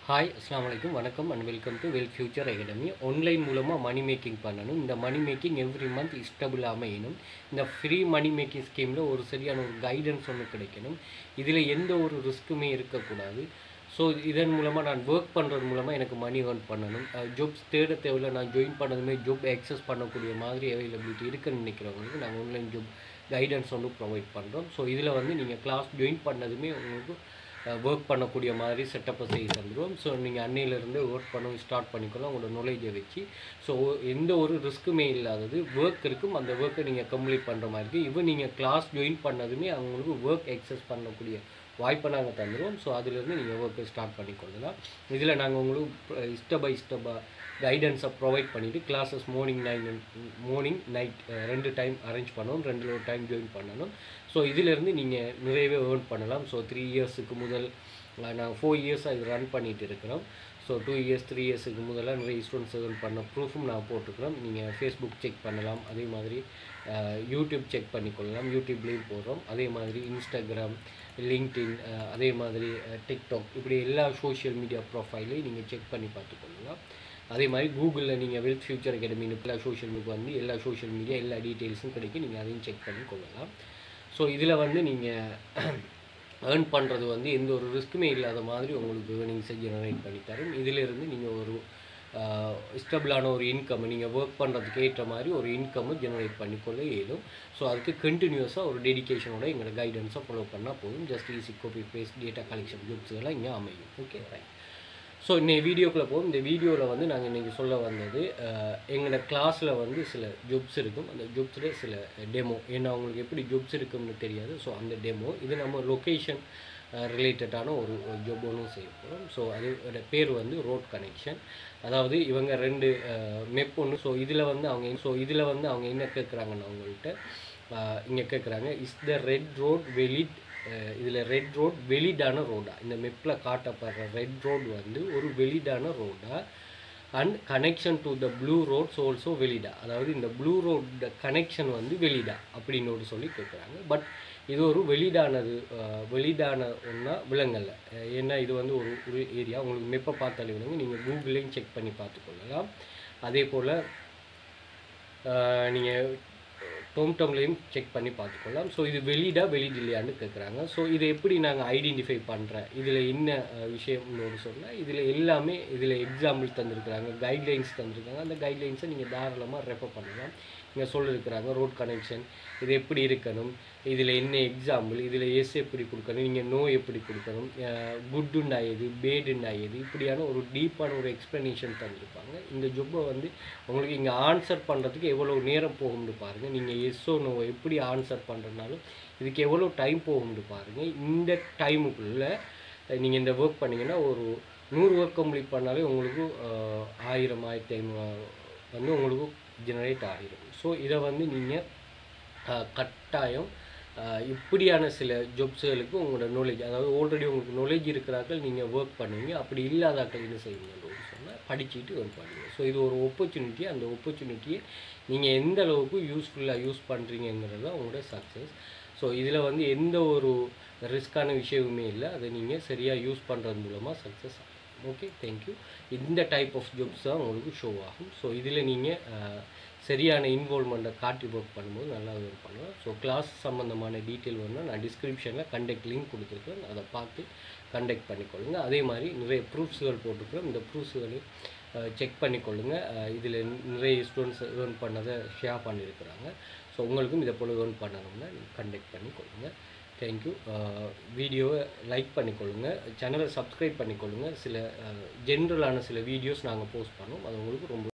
hi அஸ்ஸலாமு அலைக்கும் வணக்கம் and welcome to Well Future Academy online மூலமாக மணி மேக்கிங் பண்ணணும் இந்த money making every month stable அமையணும் இந்த ஃப்ரீ மணி மேக்கிங் ஸ்கீமில் ஒரு சரியான ஒரு கைடன்ஸ் ஒன்று கிடைக்கணும் இதில் எந்த ஒரு ரிஸ்க்குமே இருக்கக்கூடாது ஸோ இதன் மூலமாக நான் ஒர்க் பண்ணுறது மூலமாக எனக்கு மணி ஏர்ன் பண்ணணும் ஜாப்ஸ் தேட தேவையில்ல நான் ஜாயின் பண்ணதுமே ஜாப் ஆக்சஸ் பண்ணக்கூடிய மாதிரி அவைலபிலிட்டி இருக்குன்னு நினைக்கிறவங்களுக்கு நாங்கள் ஆன்லைன் ஜாப் கைடன்ஸ் வந்து ப்ரொவைட் பண்ணுறோம் ஸோ இதில் வந்து நீங்கள் கிளாஸ் ஜாயின் பண்ணதுமே உங்களுக்கு ஒர்க் பண்ணக்கூடிய மாதிரி செட்டப்பை செய்து தந்துடுவோம் ஸோ நீங்கள் அன்னையிலேருந்து ஒர்க் பண்ண ஸ்டார்ட் பண்ணிக்கலாம் உங்களோட நாலேஜை வச்சு ஸோ எந்த ஒரு ரிஸ்க்குமே இல்லாதது ஒர்க் இருக்கும் அந்த ஒர்க்கை நீங்கள் கம்ப்ளீட் பண்ணுற மாதிரி இருக்குது இவன் நீங்கள் கிளாஸ் ஜாயின் பண்ணதுமே அவங்களுக்கு ஒர்க் எக்ஸஸ் பண்ணக்கூடிய வாய்ப்பை நாங்கள் தந்துடுவோம் ஸோ அதிலேருந்து நீங்கள் ஒர்க்கை ஸ்டார்ட் பண்ணிக்கொள்ளலாம் இதில் நாங்கள் உங்களுக்கு ஸ்டெப் பை ஸ்டெப்பாக கைடன்ஸை ப்ரொவைட் பண்ணிவிட்டு classes morning nine morning night ரெண்டு டைம் அரேஞ்ச் பண்ணணும் ரெண்டு ஒரு டைம் ஜாயின் பண்ணணும் ஸோ இதிலேருந்து நீங்கள் நிறையவே ஏர்ன் பண்ணலாம் ஸோ த்ரீ இயர்ஸுக்கு முதல் நான் ஃபோர் இயர்ஸாக இது ரன் பண்ணிகிட்டு இருக்கிறோம் ஸோ டூ இயர்ஸ் த்ரீ இயர்ஸுக்கு முதல்ல நிறைய ஸ்டூடெண்ட்ஸ் ஏர்ன் பண்ண ப்ரூஃபும் நான் போட்டுக்கிறோம் நீங்கள் ஃபேஸ்புக் செக் பண்ணலாம் அதே மாதிரி யூடியூப் செக் பண்ணிக்கொள்ளலாம் யூடியூப்லேயும் போடுறோம் அதே மாதிரி இன்ஸ்டாகிராம் லிங்க்டின் அதே மாதிரி டிக்டாக் இப்படி எல்லா சோஷியல் மீடியா ப்ரொஃபைலையும் நீங்கள் செக் பண்ணி பார்த்துக்கொள்ளலாம் அதே மாதிரி கூகுளில் நீங்கள் வெல்த் ஃபியூச்சர் அகாடமின்னு எல்லா சோஷியல் மீடியா வந்து எல்லா சோஷியல் மீடியா எல்லா டீட்டெயில்ஸும் கிடைக்கும் நீங்கள் அதையும் செக் பண்ணி கொள்ளலாம் ஸோ இதில் வந்து நீங்கள் ஏர்ன் பண்ணுறது வந்து எந்த ஒரு ரிஸ்க்குமே இல்லாத மாதிரி உங்களுக்கு ஏர்னிங்ஸை ஜெனரேட் பண்ணி தரும் இதிலிருந்து நீங்கள் ஒரு ஸ்டபிளான ஒரு இன்கம் நீங்கள் ஒர்க் பண்ணுறதுக்கு ஏற்ற மாதிரி ஒரு இன்கம்மை ஜெனரேட் பண்ணிக்கொள்ள இயலும் ஸோ அதுக்கு கண்டினியூஸாக ஒரு டெடிக்கேஷனோட எங்களோட கைடன்ஸை ஃபாலோ பண்ணால் போதும் just easy copy paste data collection jobs எல்லாம் இங்கே அமையும் ஓகே ரைட் ஸோ இன்னைக்கு வீடியோக்குள்ளே போகும் இந்த வீடியோவில் வந்து நாங்கள் இன்றைக்கி சொல்ல வந்தது எங்களோட கிளாஸில் வந்து சில ஜொப்ஸ் இருக்கும் அந்த ஜொப்ஸில் சில டெமோ ஏன்னா அவங்களுக்கு எப்படி ஜொப்ஸ் இருக்கும்னு தெரியாது ஸோ அந்த டெமோ இது நம்ம லொக்கேஷன் ரிலேட்டடான ஒரு ஜொப் ஒன்றும் செய்ய போகிறோம் ஸோ அதோட பேர் வந்து ரோட் கனெக்ஷன் அதாவது இவங்க ரெண்டு மெப் ஒன்று ஸோ இதில் வந்து அவங்க ஸோ இதில் வந்து அவங்க என்ன கேட்குறாங்கன்னு அவங்கள்ட்ட இங்கே கேட்குறாங்க is the red road valid இதில் ரெட் ரோட் வெளிடான ரோடா இந்த மெப்பில் காட்டப்படுற ரெட் ரோடு வந்து ஒரு வெளிடான ரோடா and connection to the blue roads also வெளிடா அதாவது இந்த ப்ளூ ரோட கனெக்ஷன் வந்து வெளிடா அப்படின்னு ஒரு சொல்லி கேட்குறாங்க பட் இது ஒரு வெளிடானது வெளிடான ஒன்றா விலங்கல்ல ஏன்னா இது வந்து ஒரு ஒரு ஏரியா உங்களுக்கு மெப்பை பார்த்தாலே விலங்கு நீங்கள் கூகுள்லேயும் செக் பண்ணி பார்த்துக்கொள்ளலாம் அதே போல் நீங்கள் டோம்டோம்லேயும் செக் பண்ணி பார்த்துக்கொள்ளலாம் ஸோ இது வெளியிடா வெளியிட இல்லையான்னு கேட்குறாங்க ஸோ இதை எப்படி நாங்கள் ஐடென்டிஃபை பண்ணுறேன் இதில் என்ன விஷயம்னு ஒரு சொன்னால் இதில் எல்லாமே இதில் எக்ஸாம்பிள் தந்திருக்கிறாங்க கைட்லைன்ஸ் தந்திருக்காங்க அந்த கைட்லைன்ஸை நீங்கள் தாராளமாக ரெஃபர் பண்ணலாம் இங்கே சொல்லியிருக்கிறாங்க ரோட் கனெக்ஷன் இது எப்படி இருக்கணும் இதில் என்ன எக்ஸாம்பிள் இதில் எஸ் எப்படி கொடுக்கணும் நீங்கள் நோ எப்படி கொடுக்கணும் குட்டுண்டா எது பேடுண்டா எது இப்படியான ஒரு டீப்பான ஒரு எக்ஸ்ப்ளனேஷன் தந்திருப்பாங்க இந்த ஜொப்பை வந்து உங்களுக்கு இங்கே ஆன்சர் பண்ணுறதுக்கு எவ்வளோ நேரம் போகும்னு பாருங்கள் நீங்கள் எஸ்ஸோ நோ எப்படி ஆன்சர் பண்ணுறதுனாலும் இதுக்கு எவ்வளோ டைம் போகும்னு பாருங்கள் இந்த டைமுக்குள்ளே நீங்கள் இந்த ஒர்க் பண்ணிங்கன்னா ஒரு நூறு ஒர்க் கம்ப்ளீட் பண்ணாலே உங்களுக்கு ஆயிரம் ஆயிரத்தி ஐநூறு வந்து உங்களுக்கு ஜெனரேட் ஆகிடும் ஸோ இதை வந்து நீங்கள் கட்டாயம் இப்படியான சில ஜொப்ஸுகளுக்கு உங்களோட நாலேஜ் அதாவது ஆல்ரெடி உங்களுக்கு நாலேஜ் இருக்கிறார்கள் நீங்கள் ஒர்க் பண்ணுவீங்க அப்படி இல்லாதாக்கள் என்ன செய்வீங்கன்னு சொன்னால் படிச்சுட்டு ஒர்க் பண்ணுவீங்க ஸோ இது ஒரு ஒப்பர்ச்சுனிட்டி அந்த ஒப்பர்ச்சுனிட்டியை நீங்கள் எந்த அளவுக்கு யூஸ்ஃபுல்லாக யூஸ் பண்ணுறீங்கிறது தான் உங்களோட சக்ஸஸ் ஸோ இதில் வந்து எந்த ஒரு ரிஸ்க்கான விஷயமுமே இல்லை அதை நீங்கள் சரியாக யூஸ் பண்ணுறது மூலமாக சக்ஸஸ் ஆகும் ஓகே தேங்க்யூ இந்த டைப் ஆஃப் ஜாப்ஸ் தான் உங்களுக்கு ஷோ ஆகும் ஸோ இதில் நீங்கள் சரியான இன்வால்மெண்ட்டை காட்டி ஒர்க் பண்ணும்போது நல்லா ஒர்க் பண்ணலாம் ஸோ கிளாஸ் சம்மந்தமான டீட்டெயில் வேணும்னா நான் டிஸ்கிரிப்ஷனில் கண்டக்ட் லிங்க் கொடுத்துருக்கேன் அதை பார்த்து கண்டக்ட் பண்ணிக்கொள்ளுங்க அதே மாதிரி நிறைய ப்ரூஃப்ஸுகள் போட்டிருக்கிறோம் இந்த ப்ரூஃப்ஸுகளை செக் பண்ணிக்கொள்ளுங்கள் இதில் நிறைய ஸ்டூடெண்ட்ஸ் ஏர்ன் பண்ணதை ஷேர் பண்ணியிருக்கிறாங்க ஸோ உங்களுக்கும் இதை போல் ஏர்ன் பண்ணணும்னா கண்டக்ட் பண்ணிக்கொள்ளுங்கள் தேங்க்யூ வீடியோவை லைக் பண்ணிக்கொள்ளுங்கள் சேனலை சப்ஸ்கிரைப் பண்ணிக்கொள்ளுங்கள் சில ஜென்ரலான சில வீடியோஸ் நாங்கள் போஸ்ட் பண்ணோம் அது உங்களுக்கு ரொம்ப